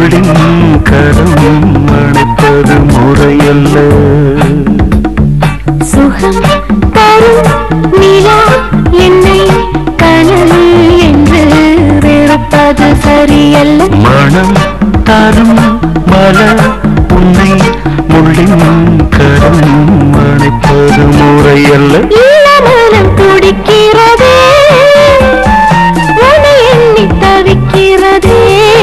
முள்ளின் கரம் அணைப்பது முறையல்ல சுகம் தரும் நிலா என்னை கனல் என்று வெறுப்பது சரியல்ல மனம் தரும் மலர் உன்னை முள்ளின் கரம் அணைப்பது முறையல்ல இளமனம் துடிக்கிறதே உன்னை எண்ணி தவிக்கிறதே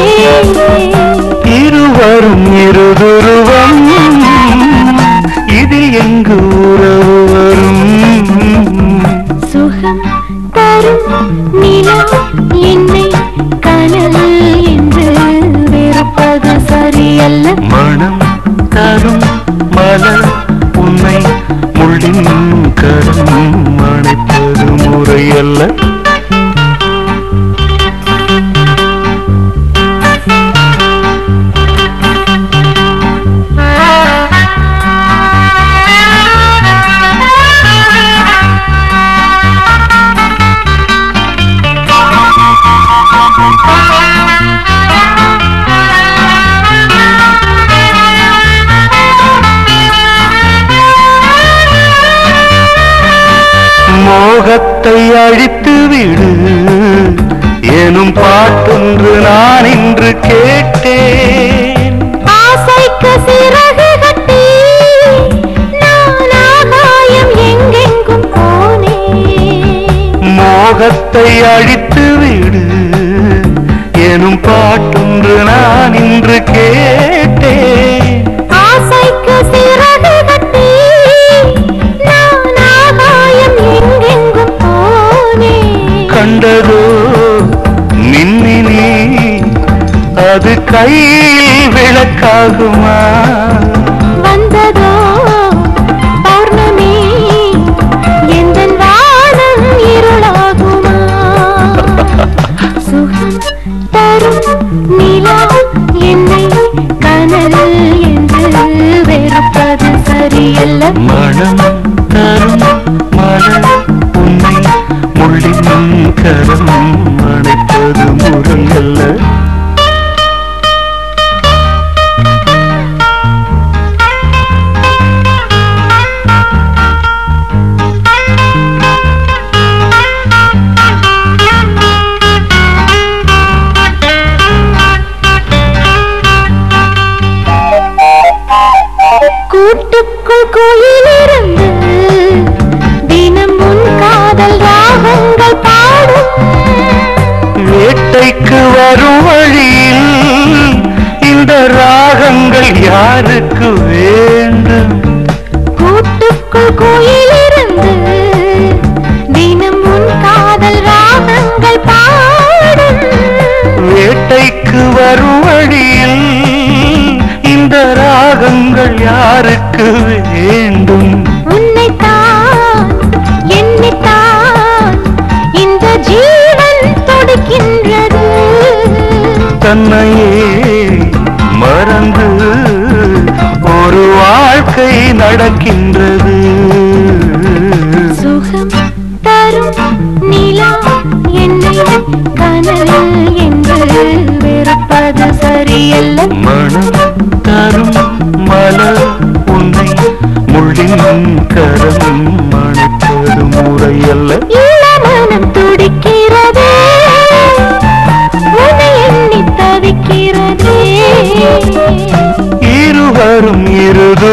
இருவரும் இருதுருவம் இதில் எங்கு உறவு வரும் சுகம் தரும் நிலா என்னை கனல் என்று வெறுப்பது சரியல்ல மனம் தரும் மலர் உன்னை முள்ளின் கரம் அணைப்பது முறையல்ல மோகத்தை அழித்து விடு எனும் பாட்டொன்று நான் இன்று கேட்டேன் ஆசைக்கு சிறகு கட்டி நான் ஆகாயம் எங்கெங்கும் போனேன் மோகத்தை அழித்து விடு எனும் பாட்டொன்று நான் இன்று கேட்டேன் ஆசைக்கு சிறகு கட்டி நான் ஆகாயம் எங்கெங்கும் போனேன் கண்டதோ மின்மினி அது கையில் விளக்காகுமா வந்ததோ பௌர்ணமி எந்தன் வானம் இருளாகுமா சுகம் தரும் நிலா என்னை கனல் என்று வெறுப்பது சரியல்ல மனம் தரும் மலர் உன்னை முள்ளின் கரம் அணைப்பது முறையல்ல கூட்டுக்குள் கோயிலிருந்து தினம் உன் காதல் ராகங்கள் பாடும் வேட்டைக்கு வரும் வழியில் இந்த ராகங்கள் யாருக்கு வேண்டும் கூட்டுக்குள் கோயிலிருந்து தினம் உன் காதல் ராகங்கள் பாடும் வேட்டைக்கு வரும் வழியில் இந்த ராகங்கள் யாருக்கு வேண்டும் உன்னைத்தான் என்னைத்தான் இந்த ஜீவன் துடிக்கின்றது தன்னையே மறந்து ஒரு வாழ்க்கை நடக்கின்றது சுகம் தரும் நிலா என்னை கனல் என்று வெறுப்பது சரியல்ல மனம் தரும் மலர் உன்னை முள்ளின் கரம் அணைப்பது முறையல்ல இளமனம் துடிக்கிறதே உன்னை எண்ணி தவிக்கிறதே இருவரும் இருது